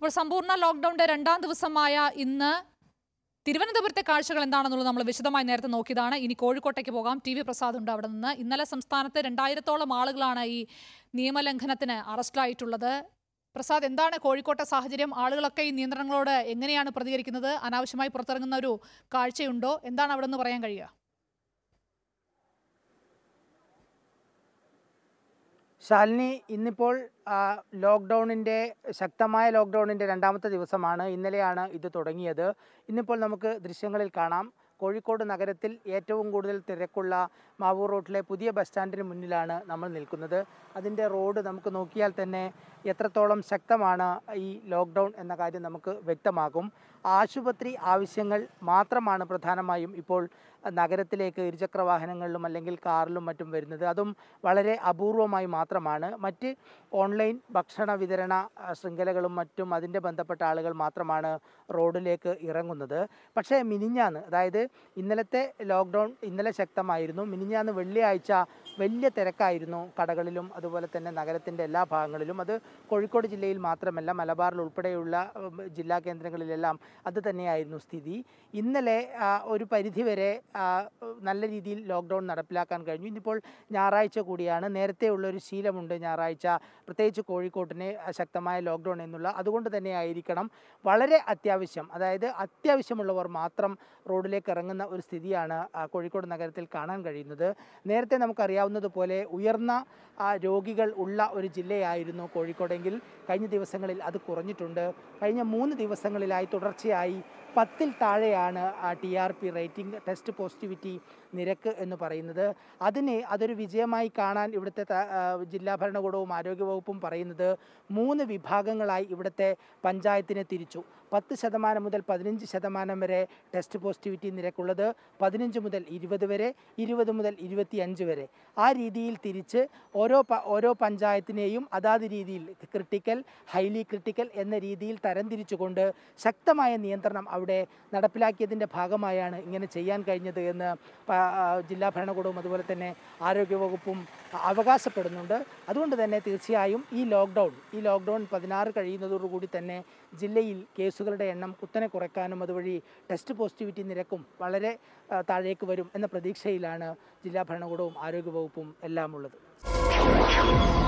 അപ്പോൾ സമ്പൂർണ്ണ ലോക്ക്ഡൌണിന്റെ രണ്ടാം ദിവസമായ ഇന്ന് തിരുവനന്തപുരത്തെ കാഴ്ചകൾ എന്താണെന്നുള്ളത് നമ്മൾ വിശദമായി നേരത്തെ നോക്കിയതാണ് ഇനി കോഴിക്കോട്ടേക്ക് പോകാം ടി വി പ്രസാദ് ഉണ്ട് അവിടെ നിന്ന് ഇന്നലെ സംസ്ഥാനത്ത് രണ്ടായിരത്തോളം ആളുകളാണ് ഈ നിയമലംഘനത്തിന് അറസ്റ്റിലായിട്ടുള്ളത് പ്രസാദ് എന്താണ് കോഴിക്കോട്ടെ സാഹചര്യം ആളുകളൊക്കെ ഈ നിയന്ത്രണങ്ങളോട് എങ്ങനെയാണ് പ്രതികരിക്കുന്നത് അനാവശ്യമായി പുറത്തിറങ്ങുന്ന ഒരു കാഴ്ചയുണ്ടോ എന്താണ് അവിടെ നിന്ന് പറയാൻ കഴിയുക ശാലിനി ഇന്നിപ്പോൾ ആ, ലോക്ക്ഡൗണിൻ്റെ ശക്തമായ ലോക്ക്ഡൗണിൻ്റെ രണ്ടാമത്തെ ദിവസമാണ് ഇന്നലെയാണ് ഇത് തുടങ്ങിയത് ഇന്നിപ്പോൾ നമുക്ക് ദൃശ്യങ്ങളിൽ കാണാം കോഴിക്കോട് നഗരത്തിൽ ഏറ്റവും കൂടുതൽ തിരക്കുള്ള മാവൂർ റോട്ടിലെ പുതിയ ബസ് സ്റ്റാൻഡിന് മുന്നിലാണ് നമ്മൾ നിൽക്കുന്നത് അതിൻ്റെ റോഡ് നമുക്ക് നോക്കിയാൽ തന്നെ എത്രത്തോളം ശക്തമാണ് ഈ ലോക്ക്ഡൗൺ എന്ന കാര്യം നമുക്ക് വ്യക്തമാകും ആശുപത്രി ആവശ്യങ്ങൾ മാത്രമാണ് പ്രധാനമായും ഇപ്പോൾ നഗരത്തിലേക്ക് ഇരുചക്ര വാഹനങ്ങളിലും അല്ലെങ്കിൽ കാറിലും മറ്റും വരുന്നത് അതും വളരെ അപൂർവമായി മാത്രമാണ് മറ്റ് ഓൺലൈൻ ഭക്ഷണ വിതരണ ആ, ശൃംഖലകളും മറ്റും അതിൻ്റെ ബന്ധപ്പെട്ട ആളുകൾ മാത്രമാണ് റോഡിലേക്ക് ഇറങ്ങുന്നത് പക്ഷേ മിനിഞ്ഞാന്ന് അതായത് ഇന്നലത്തെ ലോക്ക്ഡൗൺ ഇന്നലെ ശക്തമായിരുന്നു മിനിഞ്ഞാന്ന് വെള്ളിയാഴ്ച വലിയ തിരക്കായിരുന്നു കടകളിലും അതുപോലെ തന്നെ നഗരത്തിൻ്റെ എല്ലാ ഭാഗങ്ങളിലും അത് കോഴിക്കോട് ജില്ലയിൽ മാത്രമല്ല മലബാറിൽ ഉൾപ്പെടെയുള്ള ഉം, ജില്ലാ കേന്ദ്രങ്ങളിലെല്ലാം അത് തന്നെയായിരുന്നു സ്ഥിതി ഇന്നലെ ആ, ഒരു പരിധിവരെ ആ, നല്ല രീതിയിൽ ലോക്ക്ഡൗൺ നടപ്പിലാക്കാൻ കഴിഞ്ഞു ഇന്നിപ്പോൾ ഞായറാഴ്ച കൂടിയാണ് നേരത്തെ ഉള്ളൊരു ശീലമുണ്ട് ഞായറാഴ്ച പ്രത്യേകിച്ച് കോഴിക്കോട്ടിന് ശക്തമായ ലോക്ക്ഡൗൺ എന്നുള്ള അതുകൊണ്ട് തന്നെ ആയിരിക്കണം വളരെ അത്യാവശ്യം അതായത് അത്യാവശ്യമുള്ളവർ മാത്രം റോഡിലേക്ക് ഇറങ്ങുന്ന ഒരു സ്ഥിതിയാണ് ആ, കോഴിക്കോട് നഗരത്തിൽ കാണാൻ കഴിയുന്നത് നേരത്തെ നമുക്കറിയാവുന്നതുപോലെ ഉയർന്ന ആ, രോഗികൾ ഉള്ള ഒരു ജില്ലയായിരുന്നു കോഴിക്കോടെങ്കിൽ കഴിഞ്ഞ ദിവസങ്ങളിൽ അത് കുറഞ്ഞിട്ടുണ്ട് കഴിഞ്ഞ മൂന്ന് ദിവസങ്ങളിലായി തുടർച്ചയായി പത്തിൽ താഴെയാണ് T R P rating test positivity നിരക്ക് എന്ന് പറയുന്നത് അതിന് അതൊരു വിജയമായി കാണാൻ ഇവിടുത്തെ ത- ആ, ജില്ലാ ഭരണകൂടവും ആരോഗ്യവകുപ്പും പറയുന്നത് മൂന്ന് വിഭാഗങ്ങളായി ഇവിടുത്തെ പഞ്ചായത്തിനെ തിരിച്ചു പത്ത് ശതമാനം മുതൽ പതിനഞ്ച് ശതമാനം വരെ ടെസ്റ്റ് പോസിറ്റിവിറ്റി നിരക്കുള്ളത് പതിനഞ്ച് മുതൽ ഇരുപത് വരെ ഇരുപത് മുതൽ ഇരുപത്തിയഞ്ച് വരെ ആ രീതിയിൽ തിരിച്ച് ഓരോ പ ഓരോ പഞ്ചായത്തിനെയും അതാത് രീതിയിൽ ക്രിട്ടിക്കൽ ഹൈലി ക്രിട്ടിക്കൽ എന്ന രീതിയിൽ തരംതിരിച്ചുകൊണ്ട് ശക്തമായ നിയന്ത്രണം അവിടെ നടപ്പിലാക്കിയതിൻ്റെ ഭാഗമായാണ് ഇങ്ങനെ ചെയ്യാൻ കഴിഞ്ഞത് എന്ന് പ- ആ, ജില്ലാ ഭരണകൂടവും അതുപോലെ തന്നെ ആരോഗ്യവകുപ്പും അവകാശപ്പെടുന്നുണ്ട് അതുകൊണ്ട് തന്നെ തീർച്ചയായും ഈ ലോക്ക്ഡൗൺ ഈ ലോക്ക്ഡൗൺ പതിനാറ് കഴിയുന്നതോടുകൂടി തന്നെ ജില്ലയിൽ കേസുകളുടെ എണ്ണം കുത്തനെ കുറയ്ക്കാനും അതുവഴി ടെസ്റ്റ് പോസിറ്റിവിറ്റി നിരക്കും വളരെ ആ, താഴേക്ക് വരും എന്ന പ്രതീക്ഷയിലാണ് ജില്ലാ ഭരണകൂടവും ആരോഗ്യവകുപ്പും എല്ലാം ഉള്ളത്